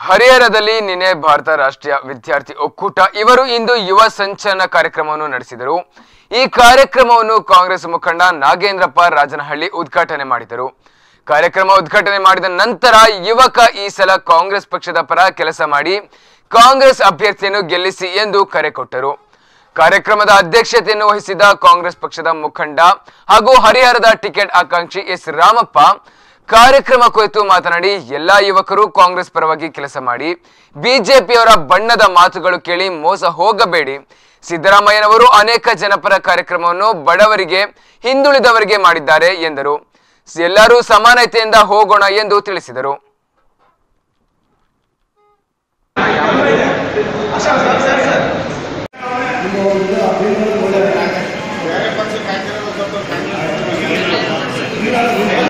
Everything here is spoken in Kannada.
ಹರಿಹರದಲ್ಲಿ ನಿನ್ನೆ ಭಾರತ ರಾಷ್ಟ್ರೀಯ ವಿದ್ಯಾರ್ಥಿ ಒಕ್ಕೂಟ ಇವರು ಇಂದು ಯುವ ಸಂಚಲನ ಕಾರ್ಯಕ್ರಮವನ್ನು ನಡೆಸಿದರು ಈ ಕಾರ್ಯಕ್ರಮವನ್ನು ಕಾಂಗ್ರೆಸ್ ಮುಖಂಡ ನಾಗೇಂದ್ರಪ್ಪ ರಾಜನಹಳ್ಳಿ ಉದ್ಘಾಟನೆ ಮಾಡಿದರು ಕಾರ್ಯಕ್ರಮ ಉದ್ಘಾಟನೆ ಮಾಡಿದ ನಂತರ ಯುವಕ ಈ ಸಲ ಕಾಂಗ್ರೆಸ್ ಪಕ್ಷದ ಪರ ಕೆಲಸ ಮಾಡಿ ಕಾಂಗ್ರೆಸ್ ಅಭ್ಯರ್ಥಿಯನ್ನು ಗೆಲ್ಲಿಸಿ ಎಂದು ಕರೆ ಕೊಟ್ಟರು ಕಾರ್ಯಕ್ರಮದ ಅಧ್ಯಕ್ಷತೆಯನ್ನು ವಹಿಸಿದ ಕಾಂಗ್ರೆಸ್ ಪಕ್ಷದ ಮುಖಂಡ ಹಾಗೂ ಹರಿಹರದ ಟಿಕೆಟ್ ಆಕಾಂಕ್ಷಿ ಎಸ್ ರಾಮಪ್ಪ ಕಾರ್ಯಕ್ರಮ ಕುರಿತು ಮಾತನಾಡಿ ಎಲ್ಲಾ ಯುವಕರು ಕಾಂಗ್ರೆಸ್ ಪರವಾಗಿ ಕೆಲಸ ಮಾಡಿ ಬಿಜೆಪಿಯವರ ಬಣ್ಣದ ಮಾತುಗಳು ಕೇಳಿ ಮೋಸ ಹೋಗಬೇಡಿ ಸಿದ್ದರಾಮಯ್ಯನವರು ಅನೇಕ ಜನಪರ ಕಾರ್ಯಕ್ರಮವನ್ನು ಬಡವರಿಗೆ ಹಿಂದುಳಿದವರಿಗೆ ಮಾಡಿದ್ದಾರೆ ಎಂದರು ಎಲ್ಲರೂ ಸಮಾನತೆಯಿಂದ ಹೋಗೋಣ ಎಂದು ತಿಳಿಸಿದರು